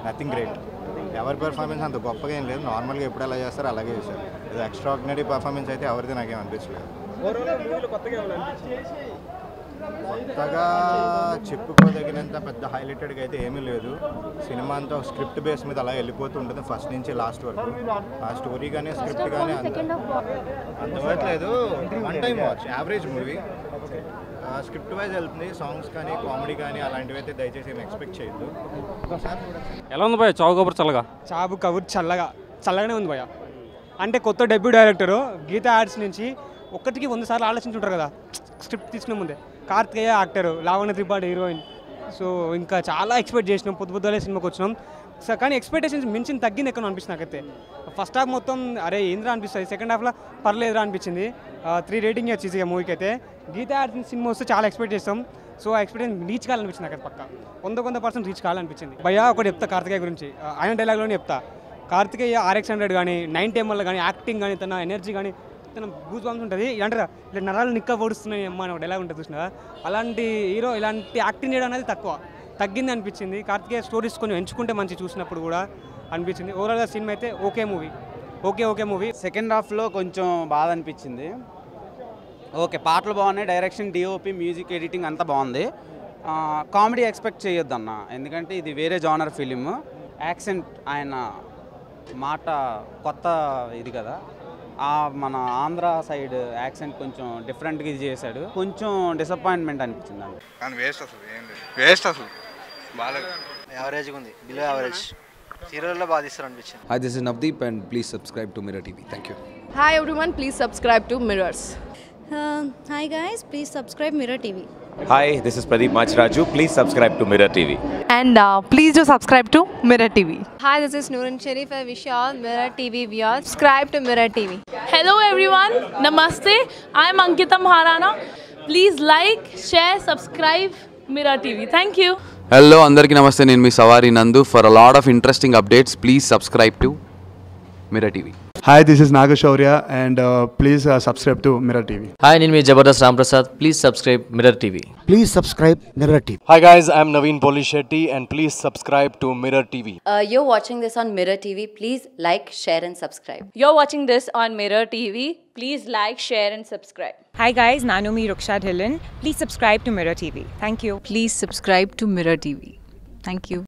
Nothing great ఎవరి performance అంత గొప్పగా ఏం లేదు నార్మల్గా ఎప్పుడు ఎలా చేస్తారో అలాగే చేశారు ఇది ఎక్స్ట్రా ఆర్డినరీ పర్ఫార్మెన్స్ అయితే ఎవరిది నాకేం అనిపించలేదు కొత్తగా చెప్పుకోదగినంత పెద్ద హైలైటెడ్గా అయితే ఏమీ లేదు సినిమా అంతా స్క్రిప్ట్ బేస్ మీద అలా వెళ్ళిపోతూ ఉంటుంది ఫస్ట్ నుంచి లాస్ట్ వరకు ఆ స్టోరీ కానీ స్క్రిప్ట్ కానీ అంత అంత వర్తలేదు one time watch average movie script wise వెళ్తుంది సాంగ్స్ కానీ కామెడీ కానీ అలాంటివి అయితే దయచేసి ఏమి ఎక్స్పెక్ట్ చేయొద్దు ఒకసారి చూడండి. ఎలా ఉంది భయ చావు కబుర్ చల్లగా చాబు కబుర్ చల్లగా చల్లగానే ఉంది భయ అంటే కొత్త డెబ్యూ డైరెక్టరు గీతా యాడ్స్ నుంచి ఒక్కటికి వంద సార్లు ఆలోచించుంటారు కదా స్క్రిప్ట్ తీసుకునే ముందే Karthikeya actor Lavanya Tripathi heroine so ఇంకా చాలా ఎక్స్పెక్ట్ చేసినాం పొద్దు పొద్దులే సినిమాకి వచ్చినాం సో కానీ ఎక్స్పెక్టేషన్స్ మించింది తగ్గింది ఎక్కడ అనిపిస్తుంది నాకైతే ఫస్ట్ హాఫ్ మొత్తం అరే ఏంద్రా అనిపిస్తుంది సెకండ్ హాఫ్లో పర్లేదురా అనిపించింది త్రీ రేటింగ్ వచ్చేసి ఈ మూవీకి అయితే గీతా యాడ్స్ సినిమా వస్తే చాలా ఎక్స్పెక్ట్ చేస్తాం సో ఆ ఎక్స్పీరియన్స్ రీచ్ కావాలనిపించింది నాకు పక్క వంద వంద పర్సెంట్ రీచ్ కావాలనిపించింది భయ్యా ఒకటి చెప్తా కార్తికేయ గురించి ఆ, ఆయన డైలాగ్లోనే చెప్తా కార్తికేయ ఆర్ఎక్స్ హండ్రెడ్ కానీ నైన్ టెంబల్ కానీ యాక్టింగ్ కానీ తన ఎనర్జీ కానీ తన గూస్ బాంబ్స్ ఉంటుంది ఇలాంటి ఇలా నరాలు నిక్క పొడుస్తున్నాయి అమ్మ అని ఒక డైలాగ్ ఉంటుంది చూసినా అలాంటి హీరో ఇలాంటి యాక్టింగ్ చేయడం అనేది తక్కువ తగ్గింది అనిపించింది కార్తికేయ స్టోరీస్ కొంచెం ఎంచుకుంటే మంచి చూసినప్పుడు కూడా అనిపించింది ఓవరాల్గా సినిమా అయితే okay movie okay okay movie second హాఫ్లో కొంచెం బాధ అనిపించింది ఓకే పాటలు బాగున్నాయి డైరెక్షన్ డిఓపి మ్యూజిక్ ఎడిటింగ్ అంతా బాగుంది కామెడీ ఎక్స్పెక్ట్ చేయొద్దు అన్న ఎందుకంటే ఇది వేరే జానర్ ఫిలిం యాక్సెంట్ ఆయన మాట కొత్త ఇది కదా ఆ మన ఆంధ్ర సైడ్ యాక్సెంట్ కొంచెం డిఫరెంట్గా ఇది చేశాడు కొంచెం డిసప్పాయింట్మెంట్ అనిపించింది అండి కానీ వేస్ట్ అసలు ఏం లేదు వేస్ట్ అసలు బాగాలేదు యావరేజ్గా ఉంది బిలో యావరేజ్ హీరోల్లో బాగా తీస్తారు అనిపించింది Hi, this is Navdeep, and please subscribe to Mirror TV. Thank you. Hi everyone, please subscribe to Mirrors. Uh, hi guys, please subscribe Mirror TV. Hi, this is Pradeep Machraju. Please subscribe to Mirror TV. And uh, please do subscribe to Mirror TV. Hi, this is Noorun Sharif. I wish you all Mirror TV viewers subscribe to Mirror TV. Hello everyone, Namaste. I'm Ankita Maharana. Please like, share, subscribe Mirror TV. Thank you. Hello అందరికీ నమస్తే నేను మీ Savari Nandu for a lot of interesting updates please subscribe to mirror TV hi this is Nagashaurya and please subscribe to mirror TV hi నేను మీ Jabardasth Ramprasad please subscribe mirror TV please subscribe mirror TV Hi guys, I'm Naveen Polishetty and please subscribe to Mirror TV. Uh, you're watching this on Mirror TV. Please like, share, and subscribe. You're watching this on Mirror TV. Please like, share, and subscribe. Hi guys, Nanumi Ruksha Dhillon. Please subscribe to Mirror TV. Thank you. Please subscribe to Mirror TV. Thank you.